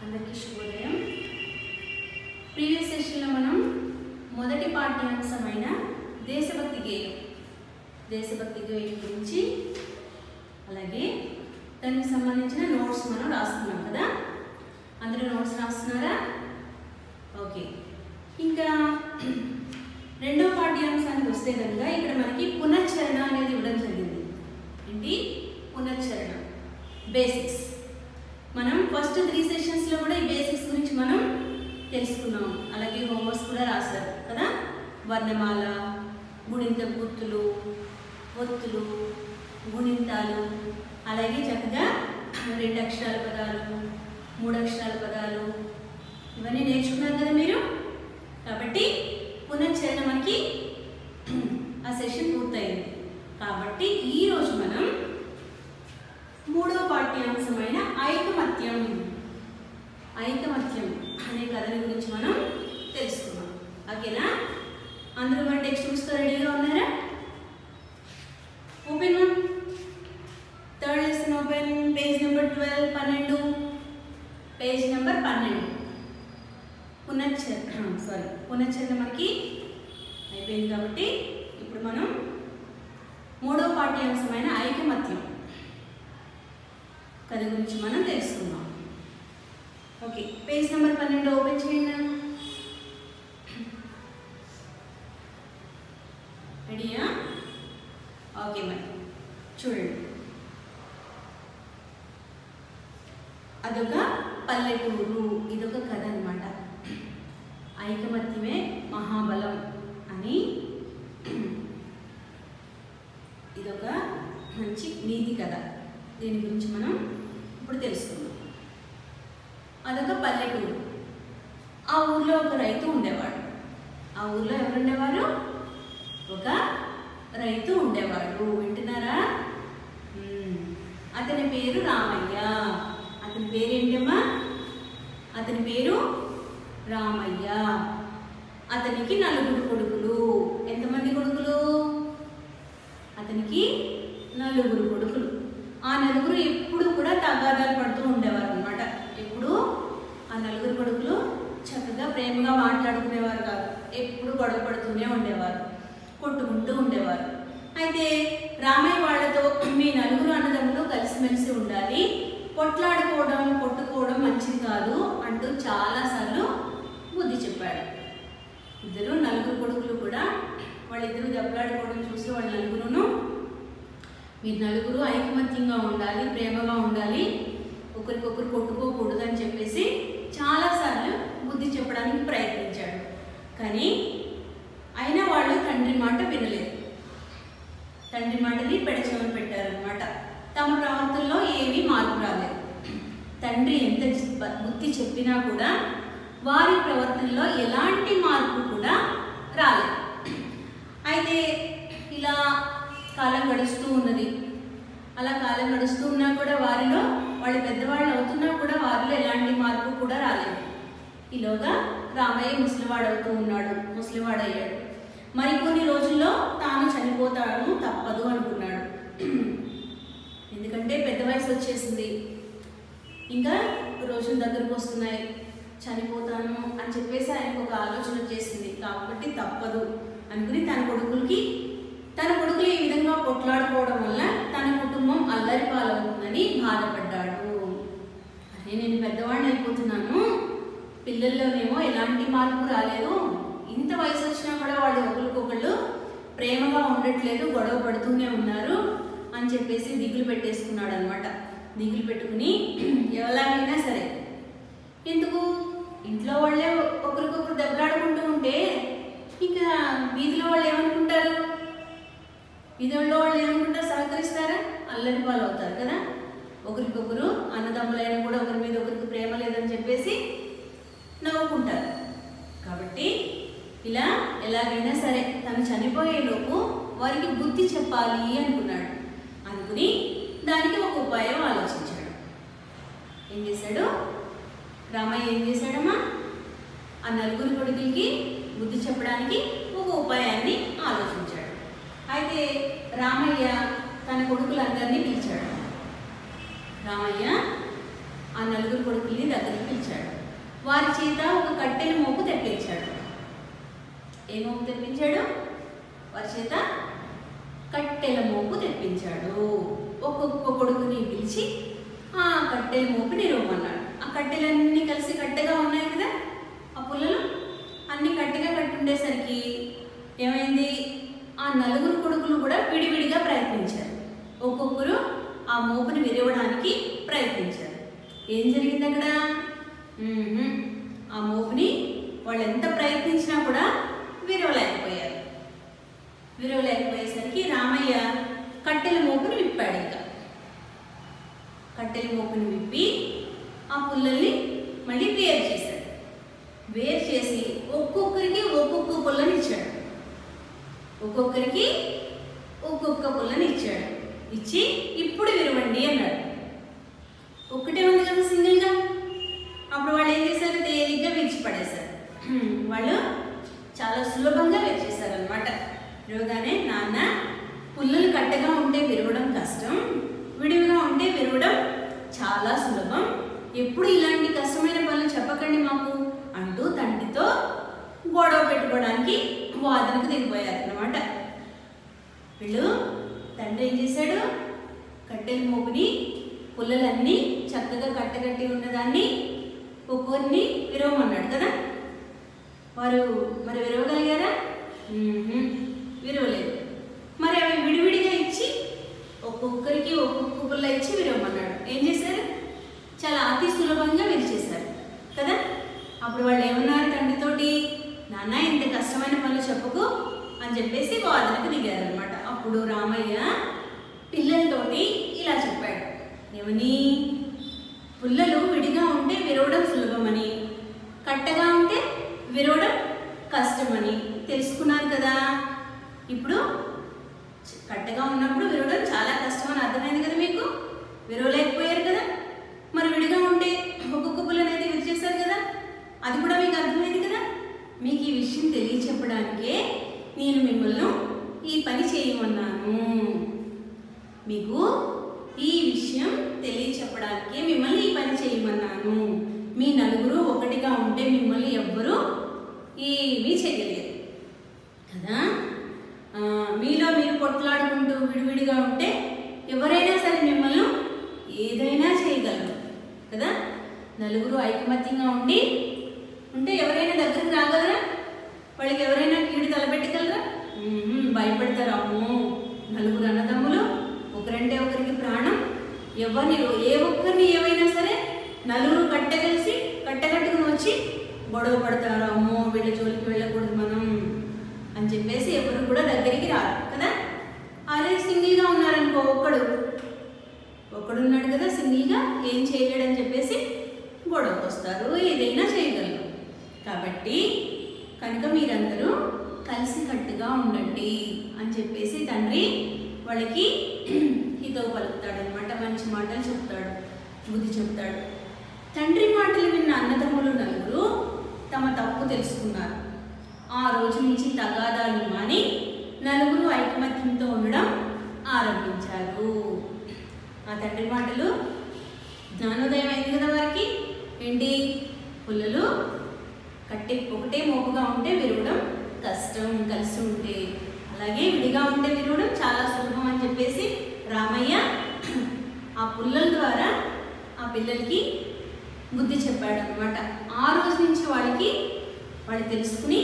అందరికీ శుభోదయం ప్రీవియస్ సెషన్లో మనం మొదటి పాఠ్యాంశమైన దేశభక్తి గేయం దేశభక్తి గేయం గురించి అలాగే దానికి సంబంధించిన నోట్స్ మనం రాస్తున్నాం కదా అందరూ నోట్స్ రాస్తున్నారా ఓకే ఇంకా రెండో పాఠ్యాంశానికి వస్తే కనుక ఇక్కడ మనకి పునశ్చరణ అనేది ఇవ్వడం జరిగింది ఏంటి పునశ్చరణ బేసిక్స్ మనం ఫస్ట్ త్రీ సెషన్స్లో కూడా ఈ బేసిక్స్ గురించి మనం తెలుసుకున్నాం అలాగే హోంవర్క్స్ కూడా రాశారు కదా వర్ణమాల గుణింత గుర్తులు ఒత్తులు గుణింతాలు అలాగే చక్కగా రెండు అక్షరాల పదాలు మూడు అక్షరాల పదాలు ఇవన్నీ నేర్చుకున్నారు కదా మీరు కాబట్టి పునశ్చరణ మనకి ఆ సెషన్ పూర్తయింది కాబట్టి ఈరోజు మనం మూడవ పాఠ్యాంశమైన ఐకమత్యం ఐకమత్యం అనే కథని గురించి మనం తెలుసుకున్నాం ఓకేనా అందరూ మన టెక్స్ట్ బుక్స్తో రెడీగా ఉన్నారా open third lesson open page number twelve పన్నెండు పేజ్ నెంబర్ పన్నెండు పునశ్చరణ సారీ పునశ్చరణ మనకి అయిపోయింది కాబట్టి ఇప్పుడు మనం మూడవ పాఠ్యాంశమైన ఐకమత్యం కథ గురించి మనం తెలుసుకుందాం ఓకే పేజ్ నెంబర్ పన్నెండు ఓపెన్ చేయండి రెడీయా ఓకే మరి చూడండి అదొక పల్లెటూరు ఇదొక కథ అనమాట ఐకమత్యమే మహాబలం అని ఇదొక మంచి నీతి కథ దీని గురించి మనం ఇప్పుడు తెలుసుకుందాం అదొక పల్లెటూరు ఆ ఊర్లో ఒక రైతు ఉండేవాడు ఆ ఊర్లో ఎవరు ఉండేవారు ఒక రైతు ఉండేవాడు వింటున్నారా మ్మ్. అతని పేరు రామయ్య అతని పేరేంటమ్మా అతని పేరు రామయ్య అతనికి నలుగురు కొడుకులు ఎంతమంది కొడుకులు అతనికి నలుగురు కొడుకులు ఆ నలుగురు ఎప్పుడు కూడా తగాదాలు పడుతూ ఉండేవారు అనమాట ఎప్పుడు ఆ నలుగురు కొడుకులు చక్కగా ప్రేమగా మాట్లాడుకునేవారు కాదు ఎప్పుడు గొడవ పడుతూనే ఉండేవారు కొట్టుకుంటూ ఉండేవారు అయితే రామయ్య వాళ్ళతో మీ నలుగురు అన్నదమ్ములు కలిసిమెలిసి ఉండాలి కొట్లాడుకోవడం కొట్టుకోవడం మంచిది కాదు అంటూ చాలాసార్లు బుద్ధి చెప్పాడు ఇద్దరు నలుగురు కొడుకులు కూడా వాళ్ళిద్దరూ దెబ్బలాడుకోవడం చూసి వాళ్ళ నలుగురును మీరు నలుగురు ఐకమత్యంగా ఉండాలి ప్రేమగా ఉండాలి ఒకరికొకరు కొట్టుకోకూడదు అని చెప్పేసి చాలాసార్లు బుద్ధి చెప్పడానికి ప్రయత్నించాడు కానీ అయినా వాళ్ళు తండ్రి మాట వినలేదు తండ్రి మాటని పెడచెమని పెట్టారనమాట తమ ప్రవర్తనలో ఏమీ మార్పు రాలేదు తండ్రి ఎంత బ- బుద్ధి చెప్పినా కూడా వారి ప్రవర్తనలో ఎలాంటి మార్పు కూడా రాలేదు అయితే ఇలా కాలం గడుస్తూ ఉన్నది అలా కాలం గడుస్తూ ఉన్నా కూడా వారిలో వాళ్ళు పెద్దవాళ్ళు అవుతున్నా కూడా వారిలో ఎలాంటి మార్పు కూడా రాలేదు ఈలోగా రామయ్య ముసలివాడు అవుతూ ఉన్నాడు ముసలివాడు అయ్యాడు మరికొన్ని రోజుల్లో తాను చనిపోతాడు తప్పదు అనుకున్నాడు ఎందుకంటే పెద్ద వయసు వచ్చేసింది ఇంకా రోజులు దగ్గరకు వస్తున్నాయి చనిపోతాను అని చెప్పేసి ఆయనకు ఒక ఆలోచన వచ్చేసింది కాబట్టి తప్పదు అనుకుని తన కొడుకులకి తన కొడుకులు ఈ విధంగా కొట్లాడుకోవడం వల్ల తన కుటుంబం అల్లరి పాలవుతుందని బాధపడ్డాడు అరే నేను పెద్దవాడిని అయిపోతున్నాను పిల్లల్లోనేమో ఎలాంటి మార్పు రాలేదు ఇంత వయసు వచ్చినా కూడా వాళ్ళు ఒకరికొకళ్ళు ప్రేమగా ఉండట్లేదు గొడవ పడుతూనే ఉన్నారు అని చెప్పేసి దిగులు పెట్టేసుకున్నాడు అనమాట దిగులు పెట్టుకుని ఎలాగైనా సరే ఎందుకు ఇంట్లో వాళ్ళే ఒకరికొకరు దెబ్బలాడుకుంటూ ఉంటే ఇంకా వీధిలో వాళ్ళు ఏమనుకుంటారు వీధిలో వాళ్ళు ఏమనుకుంటారు సహకరిస్తారా అల్లరి పాలు అవుతారు కదా ఒకరికొకరు అన్నదమ్ములైన కూడా ఒకరి మీద ఒకరికి ప్రేమ లేదని చెప్పేసి నవ్వుకుంటారు కాబట్టి ఇలా ఎలాగైనా సరే తను చనిపోయేలోపు వారికి బుద్ధి చెప్పాలి అనుకున్నాడు అనుకుని దానికి ఒక ఉపాయం ఆలోచించాడు ఏం చేశాడు రామయ్య ఏం చేశాడమ్మా ఆ నలుగురు కొడుకులకి బుద్ధి చెప్పడానికి ఒక ఉపాయాన్ని ఆలోచించాడు అయితే రామయ్య తన కొడుకులందరినీ పిలిచాడు రామయ్య ఆ నలుగురు నలుగురు కొడుకుల్ని దగ్గరికి పిలిచాడు వారి చేత ఒక కట్టెల మోపు తెప్పించాడు ఏ మోపు తెప్పించాడు వారి చేత కట్టెల మోపు తెప్పించాడు ఒక్కొక్క కొడుకుని పిలిచి ఆ కట్టెల మోపు నిరవమన్నాడు ఆ కట్టెలన్నీ కలిసి కట్టెగా ఉన్నాయి కదా ఆ పుల్లలు అన్ని కట్టెగా కట్టుండేసరికి ఏమైంది ఆ నలుగురు కొడుకులు కూడా విడివిడిగా ప్రయత్నించారు ఒక్కొక్కరు ఆ మోపుని విరవడానికి ప్రయత్నించారు ఏం జరిగింది అక్కడ మ్మ్హ్మ్. ఆ మోపుని వాళ్ళు ఎంత ప్రయత్నించినా కూడా విరవలేకపోయారు విరవలేకపోయేసరికి రామయ్య కట్టెల మోపుని విప్పాడు ఇంకా కట్టెల మోపుని విప్పి ఆ పుల్లల్ని మళ్ళీ వేరు చేశాడు వేరు చేసి ఒక్కొక్కరికి ఒక్కొక్క పుల్లని ఇచ్చాడు ఒక్కొక్కరికి ఒక్కొక్క పుల్లని ఇచ్చాడు ఇచ్చి ఇప్పుడు విరవండి అన్నాడు ఒక్కటే ఉంది కదా సింగిల్గా అప్పుడు వాళ్ళు ఏం చేశారు తేలిగ్గా విడిచిపడేశారు వాళ్ళు చాలా సులభంగా విరిచేశారు అనమాట విరవగానే నాన్న పుల్లలు కట్టగా ఉంటే విరవడం కష్టం విడివిగా ఉంటే విరవడం చాలా సులభం ఎప్పుడు ఇలాంటి కష్టమైన పనులు చెప్పకండి మాకు అంటూ తండ్రితో గొడవ పెట్టుకోవడానికి వాదనకు దిగిపోయారు అన్నమాట వీళ్ళు తండ్రి ఏం చేశాడు కట్టెల మోపుని పుల్లలన్నీ చక్కగా కట్టగట్టి ఉన్నదాన్ని ఒక్కొరిని విరవమన్నాడు కదా వారు మరి విరవగలిగారా మ్మ్హ్మ్. విరవలేదు మరి అవి విడివిడిగా ఇచ్చి ఒక్కొక్కరికి ఒక్కొక్క పుల్ల ఇచ్చి విరవమన్నాడు ఏం చేశారు చాలా అతి సులభంగా విరిచేశారు కదా అప్పుడు వాళ్ళు ఏమన్నారు తండ్రితోటి నాన్న ఇంత కష్టమైన పనులు చెప్పకు అని చెప్పేసి వాదనకు దిగారనమాట అప్పుడు రామయ్య పిల్లలతోటి ఇలా చెప్పాడు ఏమని పుల్లలు విడిగా ఉంటే విరవడం సులభమని కట్టగా ఉంటే విరవడం కష్టమని తెలుసుకున్నారు కదా ఇప్పుడు చ- కట్టగా ఉన్నప్పుడు విరవడం చాలా కష్టం అని అర్థమైంది కదా మీకు విరవలేకపోయారు కదా మరి విడిగా ఉంటే ఒక్కొక్క పుల్లని అయితే విరిచేశారు కదా అది కూడా మీకు అర్థమైంది కదా మీకు ఈ విషయం తెలియచెప్పడానికే నేను మిమ్మల్ని ఈ పని చేయమన్నాను మీకు ఈ విషయం తెలియచెప్పడానికే మిమ్మల్ని ఈ పని చేయమన్నాను మీ నలుగురు ఒకటిగా ఉంటే మిమ్మల్ని ఎవ్వరూ ఏమీ చేయలేరు కదా ఆ, మీలో మీరు కొట్లాడుకుంటూ విడివిడిగా ఉంటే ఎవరైనా సరే మిమ్మల్ని ఏదైనా చేయగలరు కదా నలుగురు ఐకమత్యంగా ఉండి ఉంటే ఎవరైనా దగ్గరికి రాగలరా వాళ్ళకి ఎవరైనా కీడు తలపెట్టగలరా మ్మ్, భయపడతారు అమ్మో నలుగురు అన్నదమ్ములు ఒకరంటే ఒకరికి ప్రాణం ఎవరిని ఏ ఒక్కరిని ఏమైనా సరే నలుగురు కట్టగలిసి కట్టగట్టుకుని వచ్చి గొడవ పడతారు అమ్మో వీళ్ళ జోలికి వెళ్ళకూడదు మనం అని చెప్పేసి ఎవరు కూడా దగ్గరికి రారు కదా అదే సింగిల్గా ఉన్నారనుకో ఒక్కడు ఒక్కడున్నాడు కదా సింగిల్గా ఏం చేయలేడని చెప్పేసి గొడవకు వస్తారు ఏదైనా చేయగలరు కాబట్టి కనుక మీరందరూ కలిసికట్టుగా ఉండండి అని చెప్పేసి తండ్రి వాళ్ళకి హితవు పలుకుతాడు అనమాట మంచి మాటలు చెప్తాడు బుద్ధి చెప్తాడు తండ్రి మాటలు విన్న అన్నదమ్ములు నలుగురు తమ తప్పు తెలుసుకున్నారు ఆ రోజు నుంచి తగాదాలు మాని నలుగురు ఐకమత్యంతో ఉండడం ఆరంభించారు ఆ తండ్రి మాటలు జ్ఞానోదయం అయింది కదా వారికి ఏంటి పుల్లలు కట్టే ఒకటే మోపుగా ఉంటే విరవడం కష్టం కలిసి ఉంటే అలాగే విడిగా ఉంటే విరవడం చాలా సులభం అని చెప్పేసి రామయ్య ఆ పుల్లల ద్వారా ఆ పిల్లలకి బుద్ధి చెప్పాడు అనమాట ఆ రోజు నుంచి వాళ్ళకి వాళ్ళు తెలుసుకుని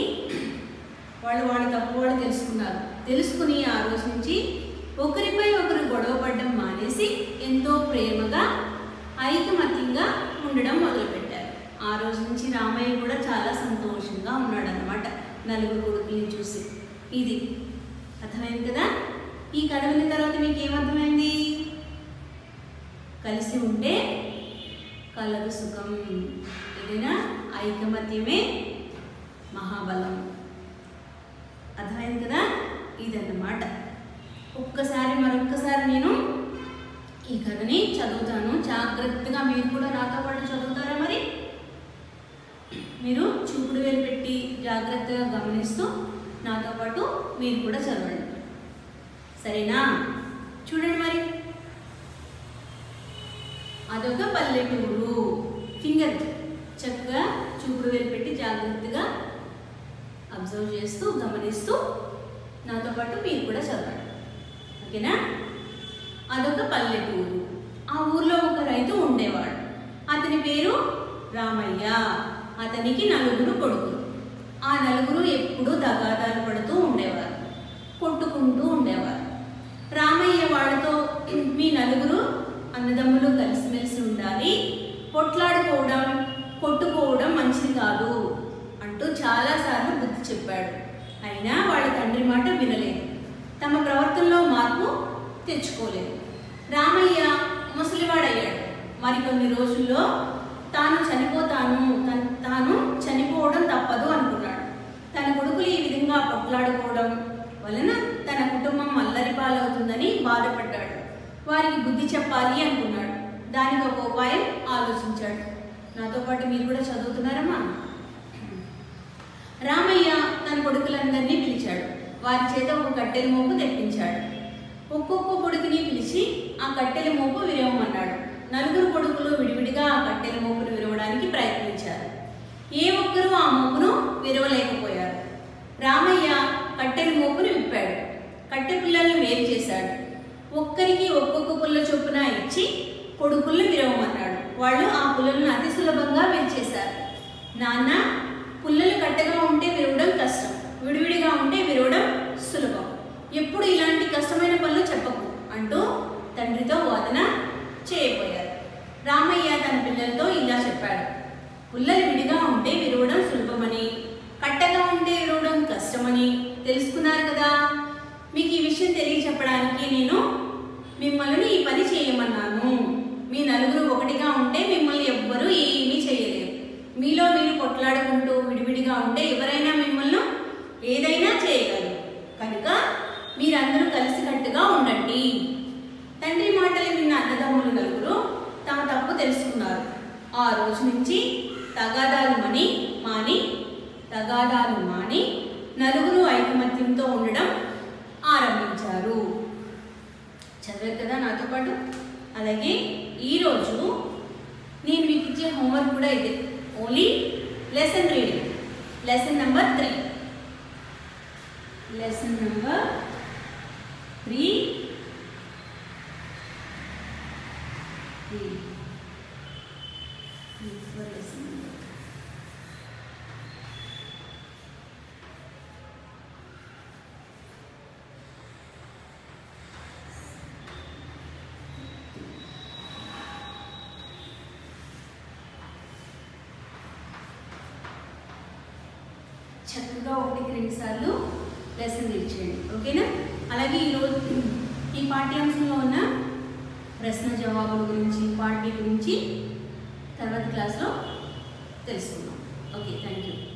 వాళ్ళు వాళ్ళ తప్పు వాళ్ళు తెలుసుకున్నారు తెలుసుకుని ఆ రోజు నుంచి ఒకరిపై ఒకరు గొడవ పడడం మానేసి ఎంతో ప్రేమగా ఐకమత్యంగా ఉండడం మొదలుపెట్టారు ఆ రోజు నుంచి రామయ్య కూడా చాలా సంతోషంగా ఉన్నాడు అనమాట నలుగురు కొడుకుల్ని చూసి ఇది అర్థమైంది కదా ఈ కథ విన్న తర్వాత మీకు ఏమర్థమైంది కలిసి ఉంటే కలదు సుఖం ఏదైనా ఐకమత్యమే మహాబలం అర్థమైంది కదా ఇదన్నమాట ఒక్కసారి మరొక్కసారి నేను ఈ కథని చదువుతాను జాగ్రత్తగా మీరు కూడా నాతో పాటు చదువుతారా మరి మీరు చూపుడు వేలు పెట్టి జాగ్రత్తగా గమనిస్తూ నాతో పాటు మీరు కూడా చదవండి సరేనా చూడండి మరి అదొక పల్లెటూరు ఫింగర్ చక్కగా చూపుడు వేలు పెట్టి జాగ్రత్తగా అబ్జర్వ్ చేస్తూ గమనిస్తూ నాతో పాటు మీరు కూడా చదవండి ఓకేనా అదొక పల్లెటూరు ఆ ఊర్లో ఒక రైతు ఉండేవాడు అతని పేరు రామయ్య అతనికి నలుగురు కొడుకులు ఆ నలుగురు ఎప్పుడూ దగాదాలు పడుతూ ఉండేవారు కొట్టుకుంటూ ఉండేవారు రామయ్య వాళ్ళతో మీ నలుగురు అన్నదమ్ములు కలిసిమెలిసి ఉండాలి కొట్లాడుకోవడం కొట్టుకోవడం మంచిది కాదు అంటూ చాలాసార్లు బుద్ధి చెప్పాడు అయినా వాళ్ళ తండ్రి మాట వినలేదు తమ ప్రవర్తనలో మార్పు తెచ్చుకోలేదు రామయ్య ముసలివాడయ్యాడు మరికొన్ని రోజుల్లో తాను చనిపోతాను తన్- తాను చనిపోవడం తప్పదు అనుకున్నాడు తన కొడుకులు ఈ విధంగా కొట్లాడుకోవడం వలన తన కుటుంబం అల్లరి పాలవుతుందని బాధపడ్డాడు వారికి బుద్ధి చెప్పాలి అనుకున్నాడు దానికి ఒక ఉపాయం ఆలోచించాడు నాతో పాటు మీరు కూడా చదువుతున్నారమ్మా రామయ్య తన కొడుకులందరినీ పిలిచాడు వారి చేత ఒక కట్టెల మోపు తెప్పించాడు ఒక్కొక్క కొడుకుని పిలిచి ఆ కట్టెల మోపు విరవమన్నాడు నలుగురు కొడుకులు విడివిడిగా ఆ కట్టెల మోపును విరవడానికి ప్రయత్నించారు ఏ ఒక్కరూ ఆ మోపును విరవలేకపోయారు రామయ్య కట్టెల మోపును విప్పాడు కట్టె పుల్లల్ని వేరు చేశాడు ఒక్కరికి ఒక్కొక్క పుల్ల చొప్పున ఇచ్చి కొడుకుల్ని విరవమన్నాడు వాళ్ళు ఆ పుల్లలను అతి సులభంగా విరిచేశారు నాన్న పుల్లలు కట్టగా ఉంటే విరవడం కష్టం విడివిడిగా ఉంటే విరవడం సులభం ఎప్పుడు ఇలాంటి కష్టమైన పనులు చెప్పకు అంటూ తండ్రితో వాదన చేయబోయారు రామయ్య తన పిల్లలతో ఇలా చెప్పాడు పుల్లలు విడిగా ఉంటే విరవడం సులభమని కట్టగా ఉంటే విరవడం కష్టమని తెలుసుకున్నారు కదా మీకు ఈ విషయం తెలియచెప్పడానికి నేను మిమ్మల్ని ఈ పని చేయమన్నాను మీ నలుగురు ఒకటిగా ఉంటే మిమ్మల్ని ఎవ్వరూ ఏమీ చేయలేరు మీలో మీరు కొట్లాడుకుంటూ విడివిడిగా ఉంటే ఎవరైనా మిమ్మల్ని ఏదైనా చేయగలరు కనుక మీరందరూ కలిసికట్టుగా ఉండండి తండ్రి మాటలు విన్న అన్నదమ్ములు నలుగురు తమ తప్పు తెలుసుకున్నారు ఆ రోజు నుంచి తగాదాలు మని మాని తగాదాలు మాని నలుగురు ఐకమత్యంతో ఉండడం ఆరంభించారు చదివారు కదా నాతో పాటు అలాగే ఈరోజు నేను మీకు ఇచ్చే హోంవర్క్ కూడా ఇదే only lesson reading lesson number three lesson number three lesson number చక్కగా ఒకటికి రెండు సార్లు లెసన్ తీర్చేయండి ఓకేనా అలాగే ఈరోజు ఈ పాఠ్యాంశంలో ఉన్న ప్రశ్న జవాబుల గురించి పార్టీ గురించి తర్వాత క్లాస్లో తెలుసుకుందాం ఓకే థ్యాంక్ యూ